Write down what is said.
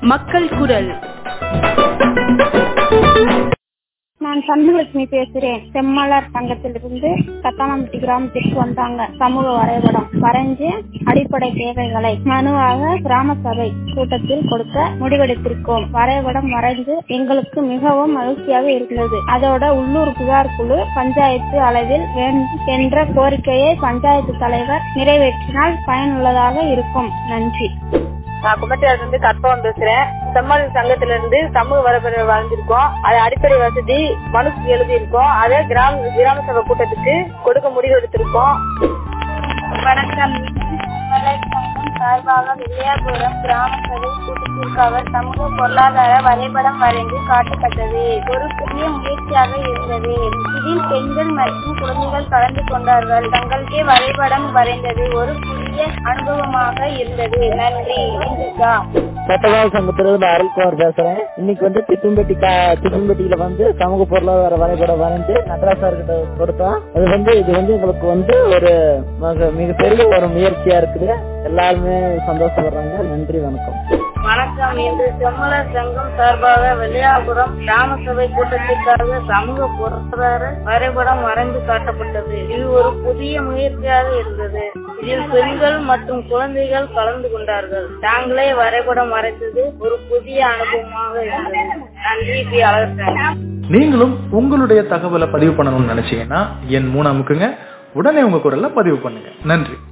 மக்கள் குரல் நான் சண்முகலட்சுமி பேசுறேன் செம்மலர் சங்கத்திலிருந்து கத்தானம்பட்டி கிராமத்திற்கு வந்தாங்க சமூக வரைபடம் வரைஞ்சு அடிப்படை தேவைகளை மனுவாக கிராம சபை கூட்டத்தில் கொடுக்க முடிவெடுத்திருக்கோம் வரைபடம் வரைந்து எங்களுக்கு மிகவும் மகிழ்ச்சியாக இருந்தது அதோட உள்ளூர் புகார் குழு பஞ்சாயத்து அளவில் வேண்டும் என்ற கோரிக்கையை பஞ்சாயத்து தலைவர் நிறைவேற்றினால் பயனுள்ளதாக இருக்கும் நன்றி நான் குமட்டியால இருந்து கற்பவன் பேசுறேன் செம்மல் சங்கத்துல இருந்து சமூக வரப்பெற வாழ்ந்திருக்கோம் அது அடிப்படை வசதி மனு எழுதி இருக்கோம் அதை கிராம கிராம சபை கூட்டத்துக்கு கொடுக்க முடிவு எடுத்திருக்கோம் வணக்கம் சார்பாக வில்லியாபுரம் கிராம சபை கூட்டத்திற்காக சமூக பொருளாதார வரைபடம் வரைந்து காட்டப்பட்டது ஒரு புதிய முயற்சியாக இருந்தது இதில் பெண்கள் மற்றும் குழந்தைகள் கலந்து கொண்டார்கள் தங்களுக்கே வரைபடம் வரைந்தது ஒரு புதிய அனுபவமாக இருந்தது நன்றி இந்துக்கா சட்டவாத சங்கத்திலிருந்து அருள்குமார் பேசுறேன் இன்னைக்கு வந்து திட்டும்பட்டி திட்டும்பட்டியில வந்து சமூக பொருளாதார வரைபடம் வரைந்து நடராஜ் சார் கிட்ட கொடுத்தோம் அது வந்து இது வந்து எங்களுக்கு வந்து ஒரு மிக- மிகப்பெரிய ஒரு முயற்சியா இருக்குது எல்லாருமே சந்தோஷப்படுறாங்க நன்றி வணக்கம் வணக்கம் இன்று செம்மலர் சங்கம் சார்பாக வெள்ளையாபுரம் கிராம சபை கூட்டத்திற்காக சமூக பொருளாதார வரைபடம் வரைந்து காட்டப்பட்டது இது ஒரு புதிய முயற்சியாக இருந்தது இதில் பெண்கள் மற்றும் குழந்தைகள் கலந்து கொண்டார்கள் தாங்களே வரைபடம் வரைந்தது ஒரு புதிய அனுபவமாக இருந்தது நன்றி பி அழகர் நீங்களும் உங்களுடைய தகவலை பதிவு பண்ணணும்னு நினைச்சீங்கன்னா என் மூணு அமுக்குங்க உடனே உங்க குரல்ல பதிவு பண்ணுங்க நன்றி